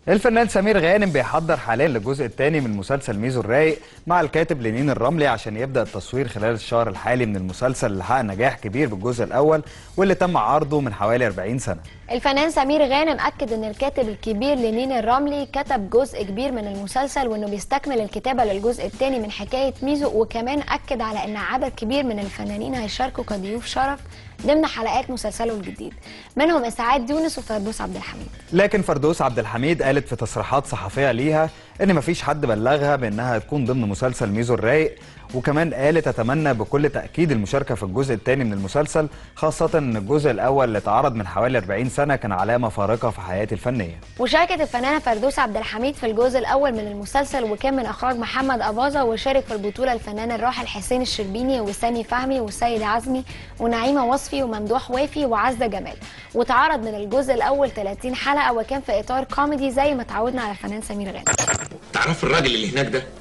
الفنان سمير غانم بيحضر حاليا للجزء الثاني من مسلسل ميزو الرايق مع الكاتب لينين الرملي عشان يبدا التصوير خلال الشهر الحالي من المسلسل اللي حقق نجاح كبير بالجزء الاول واللي تم عرضه من حوالي 40 سنه الفنان سمير غانم أكد إن الكاتب الكبير لنين الرملي كتب جزء كبير من المسلسل وإنه بيستكمل الكتابة للجزء الثاني من حكاية ميزو وكمان أكد على إن عدد كبير من الفنانين هيشاركوا كضيوف شرف ضمن حلقات مسلسله الجديد منهم إسعاد يونس وفردوس عبد الحميد لكن فردوس عبد الحميد قالت في تصريحات صحفيه ليها ان مفيش حد بلغها بانها تكون ضمن مسلسل ميزو الرايق وكمان قالت اتمنى بكل تاكيد المشاركه في الجزء الثاني من المسلسل خاصه ان الجزء الاول اللي اتعرض من حوالي 40 سنه كان علامه فارقه في حياتي الفنيه وشاركت الفنانة فردوس عبد الحميد في الجزء الأول من المسلسل وكان من إخراج محمد أباظة وشارك في البطولة الفنان الراحل حسين الشربيني وسامي فهمي وسيد عزمي ونعيمة وصفي وممدوح وافي وعزة جمال واتعرض من الجزء الأول 30 حلقة وكان في إطار كوميدي زي ما تعودنا على الفنان سمير غانم تعرف الراجل اللي هناك ده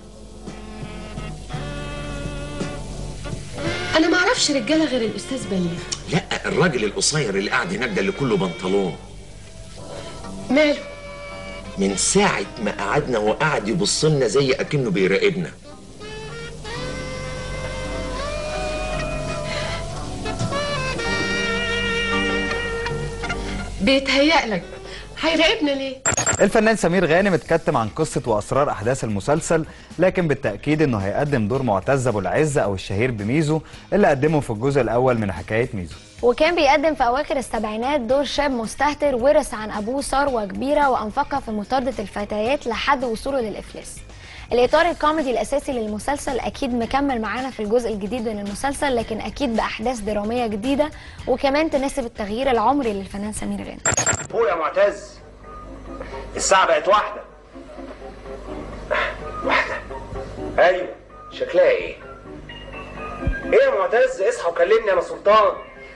انا ما اعرفش رجاله غير الاستاذ بليغ لا الراجل القصير اللي قاعد هناك ده اللي كله بنطلون ماله من ساعة ما قعدنا وقعد يبص لنا زي أكنه بيراقبنا بيتهيألك هيراقبنا ليه الفنان سمير غانم اتكتم عن قصة وأسرار أحداث المسلسل لكن بالتأكيد إنه هيقدم دور معتز أبو العز أو الشهير بميزو اللي قدمه في الجزء الأول من حكاية ميزو وكان بيقدم في أواخر السبعينات دور شاب مستهتر ورث عن أبوه ثروة كبيرة وأنفقها في مطاردة الفتيات لحد وصوله للإفلاس الإطار الكوميدي الأساسي للمسلسل أكيد مكمل معانا في الجزء الجديد من المسلسل لكن أكيد بأحداث درامية جديدة وكمان تناسب التغيير العمري للفنان سمير غانم فوق يا معتز الساعة بقت واحدة واحدة أيوة شكلها إيه؟ إيه يا معتز اصحى وكلمني أنا سلطان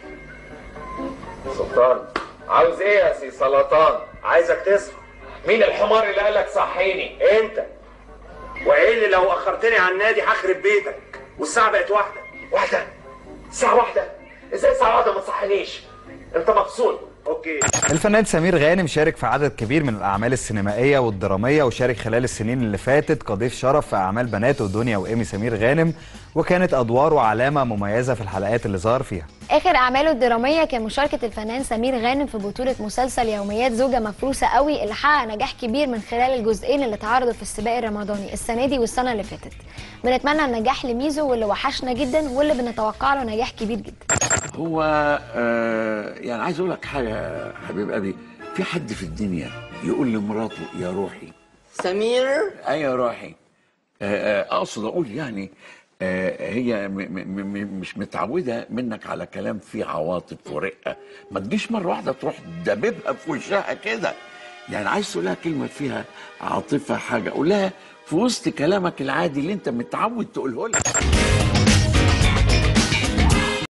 سلطان عاوز إيه يا سي سلطان؟ عايزك تصحى مين الحمار اللي قالك صحيني؟ أنت وإيه اللي لو أخرتني على النادي هخرب بيتك والساعة بقت واحدة واحدة الساعة واحدة إزاي الساعة واحدة ما تصحينيش؟ أنت مبسوط أوكي الفنان سمير غانم شارك في عدد كبير من الأعمال السينمائية والدرامية وشارك خلال السنين اللي فاتت كضيف شرف في أعمال بناته دنيا وإيمي سمير غانم وكانت أدواره علامة مميزة في الحلقات اللي ظهر فيها آخر أعماله الدرامية كان مشاركة الفنان سمير غانم في بطولة مسلسل يوميات زوجة مفروسة قوي اللي حقق نجاح كبير من خلال الجزئين اللي اتعرضوا في السباق الرمضاني السنة دي والسنة اللي فاتت بنتمنى النجاح لميزو واللي وحشنا جدا واللي بنتوقع له نجاح كبير جدا هو آه يعني عايز اقول لك حاجه يا حبيب ابي في حد في الدنيا يقول لمراته يا روحي سمير اي يا روحي آه، آه، اقصد اقول يعني آه، هي م م م مش متعوده منك على كلام فيه عواطف ورقه ما تجيش مره واحده تروح دببها في وشها كده يعني عايز تقول لها كلمه فيها عاطفه حاجه قول لها في وسط كلامك العادي اللي انت متعود تقوله لها